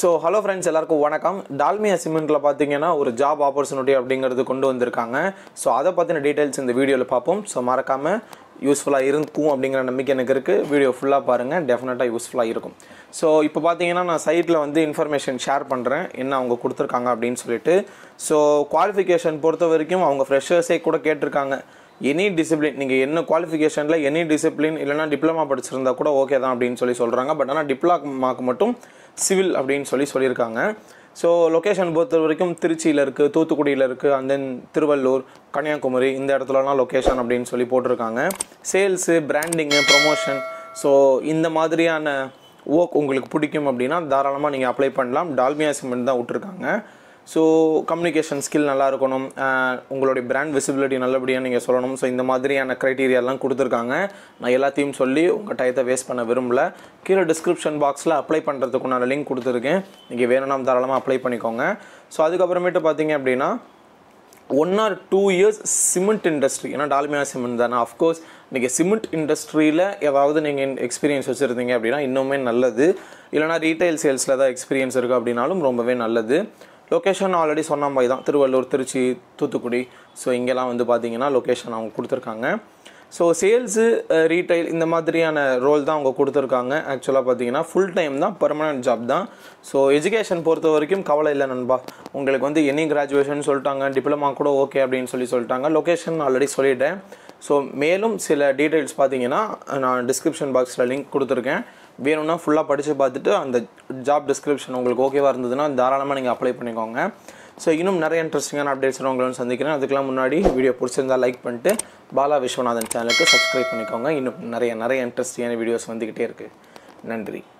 so hello friends எல்லாருக்கும் வணக்கம் டால்மியா சிமெண்ட்டில் பார்த்தீங்கன்னா ஒரு ஜாப் ஆப்பர்ச்சுனிட்டி அப்படிங்கிறது கொண்டு வந்திருக்காங்க ஸோ அதை பற்றின டீட்டெயில்ஸ் இந்த வீடியோவில் பார்ப்போம் ஸோ மறக்காமல் யூஸ்ஃபுல்லாக இருக்கும் அப்படிங்கிற நம்பிக்கை எனக்கு இருக்குது வீடியோ ஃபுல்லாக பாருங்கள் டெஃபினட்டாக யூஸ்ஃபுல்லாக இருக்கும் ஸோ இப்போ பார்த்தீங்கன்னா நான் சைட்டில் வந்து இன்ஃபர்மேஷன் ஷேர் பண்ணுறேன் என்ன அவங்க கொடுத்துருக்காங்க அப்படின்னு சொல்லிட்டு ஸோ குவாலிஃபிகேஷன் பொறுத்த வரைக்கும் அவங்க ஃப்ரெஷர்ஸே கூட கேட்டிருக்காங்க எனி டிசிப்ளின் நீங்கள் என்ன குவாலிஃபிகேஷனில் எனி டிசிப்ளின் இல்லைனா டிப்ளமா படிச்சிருந்தா கூட ஓகே தான் அப்படின்னு சொல்லி சொல்கிறாங்க பட் ஆனால் டிப்ளமாக்கு மட்டும் சிவில் அப்படின்னு சொல்லி சொல்லியிருக்காங்க ஸோ லொக்கேஷன் பொறுத்த வரைக்கும் திருச்சியில் இருக்குது தூத்துக்குடியில் இருக்குது அண்ட் தென் திருவள்ளூர் கன்னியாகுமரி இந்த இடத்துலலாம் லொக்கேஷன் அப்படின்னு சொல்லி போட்டிருக்காங்க சேல்ஸு பிராண்டிங்கு ப்ரொமோஷன் ஸோ இந்த மாதிரியான ஒர்க் உங்களுக்கு பிடிக்கும் அப்படின்னா தாராளமாக நீங்கள் அப்ளை பண்ணலாம் டால்மியா சிமெண்ட் தான் விட்ருக்காங்க ஸோ கம்யூனிகேஷன் ஸ்கில் நல்லா இருக்கணும் அஹ் உங்களுடைய பிராண்ட் விசிபிலிட்டி நல்லபடியாக நீங்கள் சொல்லணும் ஸோ இந்த மாதிரியான க்ரைட்டீரியாலாம் கொடுத்துருக்காங்க நான் எல்லாத்தையும் சொல்லி உங்கள் டயத்தை வேஸ்ட் பண்ண விரும்பல கீழே டிஸ்கிரிப்ஷன் பாக்ஸில் அப்ளை பண்ணுறதுக்குண்டான லிங்க் கொடுத்துருக்கேன் நீங்கள் வேணும்னா தாராளமாக அப்ளை பண்ணிக்கோங்க ஸோ அதுக்கப்புறமேட்டு பார்த்தீங்க அப்படின்னா one or two years cement industry ஏன்னா டால்மியா சிமெண்ட் தானே அஃப்கோர்ஸ் நீங்கள் சிமெண்ட் இண்டஸ்ட்ரியில் ஏதாவது நீங்கள் எக்ஸ்பீரியன்ஸ் வச்சுருந்தீங்க அப்படின்னா இன்னுமே நல்லது இல்லைனா ரீட்டைல் சேல்ஸில் தான் எக்ஸ்பீரியன்ஸ் இருக்குது அப்படின்னாலும் ரொம்பவே நல்லது லொக்கேஷன் ஆல்ரெடி சொன்ன மாதிரி தான் திருவள்ளூர் திருச்சி தூத்துக்குடி ஸோ இங்கெல்லாம் வந்து பார்த்தீங்கன்னா லொக்கேஷன் அவங்க கொடுத்துருக்காங்க ஸோ சேல்ஸு ரீட்டைல் இந்த மாதிரியான ரோல் தான் அவங்க கொடுத்துருக்காங்க ஆக்சுவலாக பார்த்தீங்கன்னா ஃபுல் டைம் தான் பர்மனன்ட் ஜாப் தான் ஸோ எஜுகேஷன் பொறுத்த வரைக்கும் கவலை இல்லை நண்பா உங்களுக்கு வந்து எனி கிராஜுவேஷன் சொல்லிட்டாங்க டிப்ளமா கூட ஓகே அப்படின்னு சொல்லி சொல்லிட்டாங்க லொக்கேஷன் ஆல்ரெடி சொல்லிட்டேன் ஸோ மேலும் சில டீட்டெயில்ஸ் பார்த்தீங்கன்னா நான் டிஸ்கிரிப்ஷன் பாக்ஸில் லிங்க் கொடுத்துருக்கேன் வேணும்னா ஃபுல்லாக படித்து பார்த்துட்டு அந்த ஜாப் டிஸ்கிரிப்ஷன் உங்களுக்கு ஓகேவாக இருந்ததுன்னா தாராளமாக நீங்கள் அப்ளை பண்ணிக்கோங்க ஸோ இன்னும் நிறைய இன்ட்ரெஸ்டிங்கான அப்டேட்ஸ் உங்களை வந்து சந்திக்கிறேன் அதுக்கெல்லாம் முன்னாடி வீடியோ பிடிச்சிருந்தா லைக் பண்ணிட்டு பாலா விஸ்வநாதன் சேனலுக்கு சப்ஸ்கிரைப் பண்ணிக்கோங்க இன்னும் நிறைய நிறைய இன்ட்ரெஸ்டிங்கான வீடியோஸ் வந்துக்கிட்டே இருக்குது நன்றி